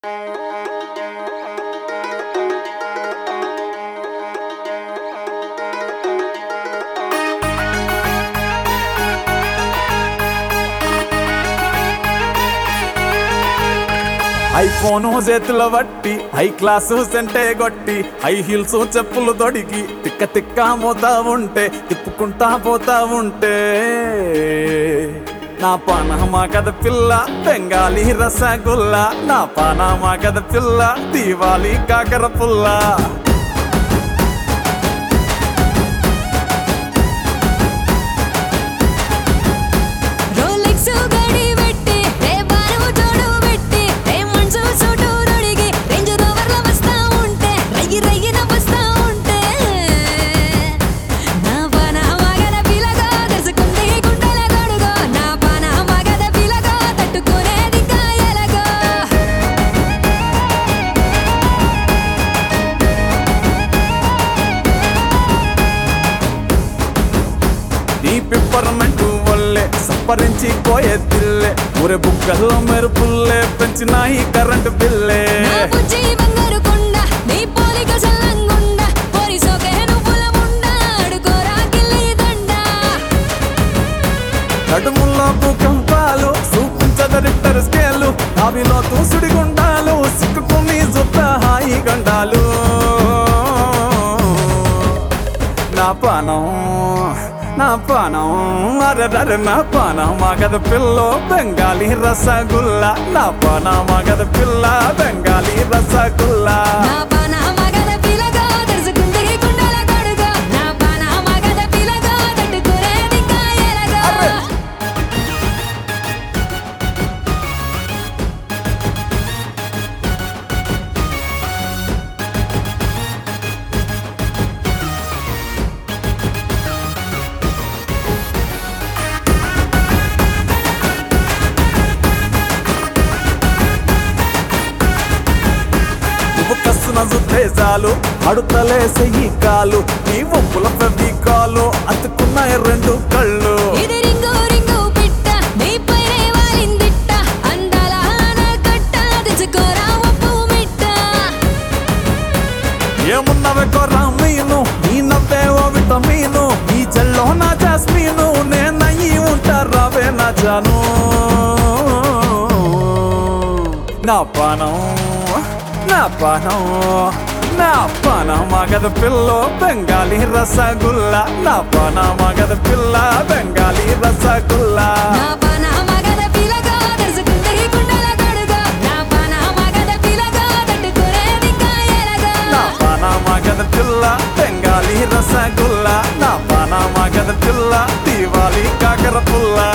IPhone చేతిలో బట్టి high class సెంటే కొట్టి హై హీల్స్ చెప్పులు తొడిగి తిక్క తిక్క మోతా ఉంటే తిప్పుకుంటా పోతా ఉంటే నా పానమా కథ పిల్ల బెంగాలీ రసగుల్లా నా పానమా కథ పిల్ల దీవాలి కాకర పుల్లా రోలెక్స్ గడి పెట్టి రే బారు తోడు పెట్టి రే మనసు సూటు తొడిగి రేంజ్ రోవర్ల వస్తా ఉంటే రయ్యి రయ్యిన వస్తా ఉంటే నా పాన మగద పిలగా తెలుసుకుంది గుండెల గడుగో నా పాన మగద పిలగా తట్టుకునేది కాయలగో నీ పిప్పరమెంటు వల్లే సప్పరించి పోయే తిల్లే ఊరే బుక్కల్లో మెరుపుల్లే పెంచినాయి కరెంటు బిల్లే నా బుజ్జి బంగారు కొండ నీ పోలిక సల్లంగుండ పోరి సోకే నువ్వుల ముండ అడుకోరా గిల్లి దండ నడుముల్లో భూకంపాలు చూపించదరిద్దరు స్కేలు అవిలో తూసుడి గుండాలు సిక్కుకుని జుట్ట హాయి గండాలు నా పానం నా పానం అరరర నా పానం మగద పిల్ల బెంగాలీ రసగుల్లా నా పానం మగద పిల్ల బెంగాలీ రసగుల్లా నా పాన మగద పిలగా తెలుసుకుంది గుండెల గడుగో నా పాన మగద పిలగా తట్టుకునేది కాయలగో అర్రే! నువ్వు కస్తున ఉద్దేశాలు అడుతలే సెయ్యి కాలు నీ ఒప్పుల కాలు అతుకున్నాయి రెండు కళ్ళు ఇది రింగు రింగు పిట్ట నీ పైనే వాలిందిట్ట అందాల ఆనకట్ట తెచ్చుకోరా ఒప్పు మిట్ట ఏమున్నవే కొర్రా మీను నీ నవ్వే ఓ విటమీను ఈ చెల్లో నా జాస్మీను నేనయ్యి ఉంటారావే నా జాను నా పానం నా పానం నా పానం మగద పిల్ల బెంగాలీ రసగుల్లా నా పానం మగద పిల్ల బెంగాలీ రసగుల్లా నా పాన మగద పిలగా తెలుసుకుంది గుండెల గడుగో నా పాన మగద పిలగా తట్టుకునేది కాయలగో నా పాన మగద పిల్ల బెంగాలీ రసగుల్లా నా పాన మగద పిల్ల దీవాలి కాకర పుల్ల